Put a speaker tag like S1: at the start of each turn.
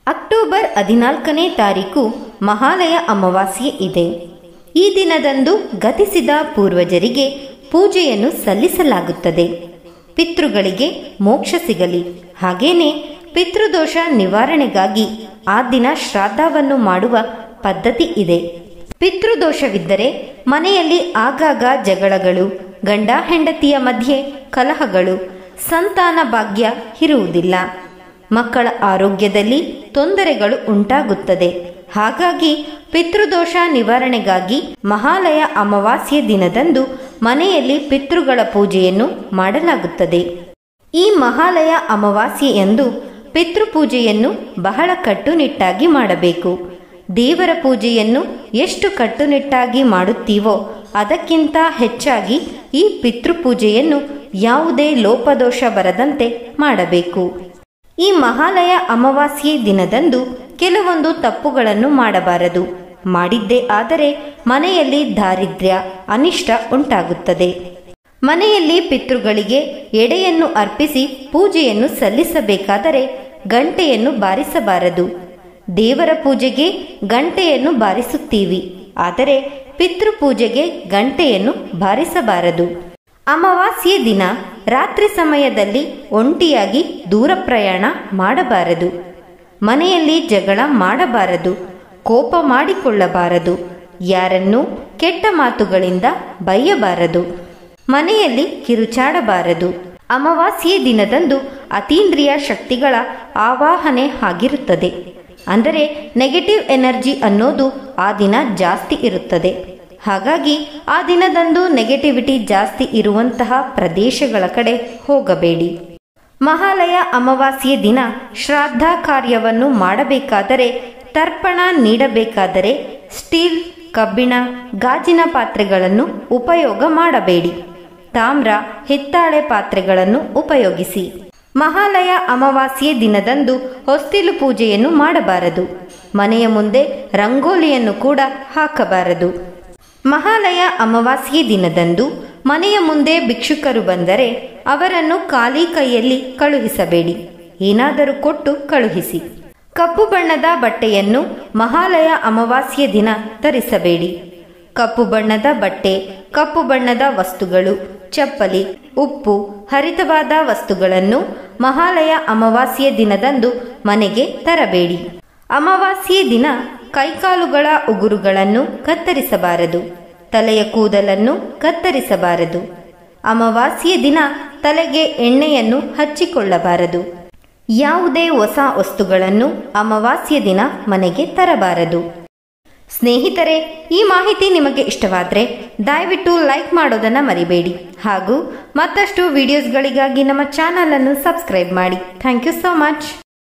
S1: October ಹದಿನಾಲ್ಕನೇ ತಾರೀಕು ಮಹಾಲಯ ಅಮಾವಾಸ್ಯೆ ಇದೆ ಈ ದಿನದಂದು ಗತಿಸಿದ ಪೂರ್ವಜರಿಗೆ ಪೂಜೆಯನ್ನು ಸಲ್ಲಿಸಲಾಗುತ್ತದೆ ಪಿತೃಗಳಿಗೆ ಮೋಕ್ಷ ಸಿಗಲಿ ಹಾಗೇನೆ ಪಿತೃದೋಷ ನಿವಾರಣೆಗಾಗಿ ಆ ದಿನ ಶ್ರಾದ್ದವನ್ನು ಮಾಡುವ ಪದ್ಧತಿ ಇದೆ ಪಿತೃದೋಷವಿದ್ದರೆ ಮನೆಯಲ್ಲಿ ಆಗಾಗ ಜಗಳಗಳು ಗಂಡ ಹೆಂಡತಿಯ ಮಧ್ಯೆ ಕಲಹಗಳು ಸಂತಾನ ಭಾಗ್ಯ ಇರುವುದಿಲ್ಲ ಮಕ್ಕಳ ಆರೋಗ್ಯದಲ್ಲಿ ತೊಂದರೆಗಳು ಉಂಟಾಗುತ್ತದೆ ಹಾಗಾಗಿ ಪಿತೃದೋಷ ನಿವಾರಣೆಗಾಗಿ ಮಹಾಲಯ ಅಮಾವಾಸ್ಯೆ ದಿನದಂದು ಮನೆಯಲ್ಲಿ ಪಿತೃಗಳ ಪೂಜೆಯನ್ನು ಮಾಡಲಾಗುತ್ತದೆ ಈ ಮಹಾಲಯ ಅಮಾವಾಸ್ಯೆಯಂದು ಪಿತೃಪೂಜೆಯನ್ನು ಬಹಳ ಕಟ್ಟುನಿಟ್ಟಾಗಿ ಮಾಡಬೇಕು ದೇವರ ಪೂಜೆಯನ್ನು ಎಷ್ಟು ಕಟ್ಟುನಿಟ್ಟಾಗಿ ಮಾಡುತ್ತೀವೋ ಅದಕ್ಕಿಂತ ಹೆಚ್ಚಾಗಿ ಈ ಪಿತೃಪೂಜೆಯನ್ನು ಯಾವುದೇ ಲೋಪದೋಷ ಬರದಂತೆ ಮಾಡಬೇಕು ಈ ಮಹಾಲಯ ಅಮಾವಾಸ್ಯೆ ದಿನದಂದು ಕೆಲವೊಂದು ತಪ್ಪುಗಳನ್ನು ಮಾಡಬಾರದು ಮಾಡಿದ್ದೇ ಆದರೆ ಮನೆಯಲ್ಲಿ ದಾರಿದ್ರ್ಯ ಅನಿಷ್ಟ ಉಂಟಾಗುತ್ತದೆ ಮನೆಯಲ್ಲಿ ಪಿತೃಗಳಿಗೆ ಎಡೆಯನ್ನು ಅರ್ಪಿಸಿ ಪೂಜೆಯನ್ನು ಸಲ್ಲಿಸಬೇಕಾದರೆ ಗಂಟೆಯನ್ನು ಬಾರಿಸಬಾರದು ದೇವರ ಪೂಜೆಗೆ ಗಂಟೆಯನ್ನು ಬಾರಿಸುತ್ತೀವಿ ಆದರೆ ಪಿತೃಪೂಜೆಗೆ ಗಂಟೆಯನ್ನು ಬಾರಿಸಬಾರದು ಅಮಾವಾಸ್ಯೆ ದಿನ ರಾತ್ರಿ ಸಮಯದಲ್ಲಿ ಒಂಟಿಯಾಗಿ ದೂರ ಪ್ರಯಾಣ ಮಾಡಬಾರದು ಮನೆಯಲ್ಲಿ ಜಗಳ ಮಾಡಬಾರದು ಕೋಪ ಮಾಡಿಕೊಳ್ಳಬಾರದು ಯಾರನ್ನೂ ಕೆಟ್ಟ ಮಾತುಗಳಿಂದ ಬೈಯಬಾರದು ಮನೆಯಲ್ಲಿ ಕಿರುಚಾಡಬಾರದು ಅಮಾವಾಸ್ಯೆ ದಿನದಂದು ಅತೀಂದ್ರಿಯ ಶಕ್ತಿಗಳ ಆವಾಹನೆ ಆಗಿರುತ್ತದೆ ಅಂದರೆ ನೆಗೆಟಿವ್ ಎನರ್ಜಿ ಅನ್ನೋದು ಆ ದಿನ ಜಾಸ್ತಿ ಇರುತ್ತದೆ ಹಾಗಾಗಿ ಆ ದಿನದಂದು ನೆಗೆಟಿವಿಟಿ ಜಾಸ್ತಿ ಇರುವಂತಹ ಪ್ರದೇಶಗಳ ಕಡೆ ಹೋಗಬೇಡಿ ಮಹಾಲಯ ಅಮಾವಾಸ್ಯೆ ದಿನ ಶ್ರಾದ್ದ ಕಾರ್ಯವನ್ನು ಮಾಡಬೇಕಾದರೆ ತರ್ಪಣ ನೀಡಬೇಕಾದರೆ ಸ್ಟೀಲ್ ಕಬ್ಬಿಣ ಗಾಜಿನ ಪಾತ್ರೆಗಳನ್ನು ಉಪಯೋಗ ಮಾಡಬೇಡಿ ತಾಮ್ರ ಹಿತ್ತಾಳೆ ಪಾತ್ರೆಗಳನ್ನು ಉಪಯೋಗಿಸಿ ಮಹಾಲಯ ಅಮಾವಾಸ್ಯೆ ದಿನದಂದು ಹೊಸ್ತಿಲು ಪೂಜೆಯನ್ನು ಮಾಡಬಾರದು ಮನೆಯ ಮುಂದೆ ರಂಗೋಲಿಯನ್ನು ಕೂಡ ಹಾಕಬಾರದು ಮಹಾಲಯ ಅಮಾವಾಸ್ಯೆ ದಿನದಂದು ಮನೆಯ ಮುಂದೆ ಭಿಕ್ಷುಕರು ಬಂದರೆ ಅವರನ್ನು ಖಾಲಿ ಕೈಯಲ್ಲಿ ಕಳುಹಿಸಬೇಡಿ ಏನಾದರೂ ಕೊಟ್ಟು ಕಳುಹಿಸಿ ಕಪ್ಪು ಬಣ್ಣದ ಬಟ್ಟೆಯನ್ನು ಮಹಾಲಯ ಅಮಾವಾಸ್ಯೆ ದಿನ ಧರಿಸಬೇಡಿ ಕಪ್ಪು ಬಣ್ಣದ ಬಟ್ಟೆ ಕಪ್ಪು ಬಣ್ಣದ ವಸ್ತುಗಳು ಚಪ್ಪಲಿ ಉಪ್ಪು ಹರಿತವಾದ ವಸ್ತುಗಳನ್ನು ಮಹಾಲಯ ಅಮಾವಾಸ್ಯೆ ದಿನದಂದು ಮನೆಗೆ ತರಬೇಡಿ ಅಮಾವಾಸ್ಯೆ ದಿನ ಕೈಕಾಲುಗಳ ಉಗುರುಗಳನ್ನು ಕತ್ತರಿಸಬಾರದು ತಲೆಯ ಕೂದಲನ್ನು ಕತ್ತರಿಸಬಾರದು ಅಮಾವಾಸ್ಯೆ ದಿನ ತಲೆಗೆ ಎಣ್ಣೆಯನ್ನು ಹಚ್ಚಿಕೊಳ್ಳಬಾರದು ಯಾವುದೇ ಹೊಸ ವಸ್ತುಗಳನ್ನು ಅಮಾವಾಸ್ಯೆ ದಿನ ಮನೆಗೆ ತರಬಾರದು ಸ್ನೇಹಿತರೆ ಈ ಮಾಹಿತಿ ನಿಮಗೆ ಇಷ್ಟವಾದರೆ ದಯವಿಟ್ಟು ಲೈಕ್ ಮಾಡೋದನ್ನು ಮರಿಬೇಡಿ ಹಾಗೂ ಮತ್ತಷ್ಟು ವಿಡಿಯೋಸ್ಗಳಿಗಾಗಿ ನಮ್ಮ ಚಾನಲ್ ಅನ್ನು ಸಬ್ಸ್ಕ್ರೈಬ್ ಮಾಡಿ ಥ್ಯಾಂಕ್ ಯು ಸೋ ಮಚ್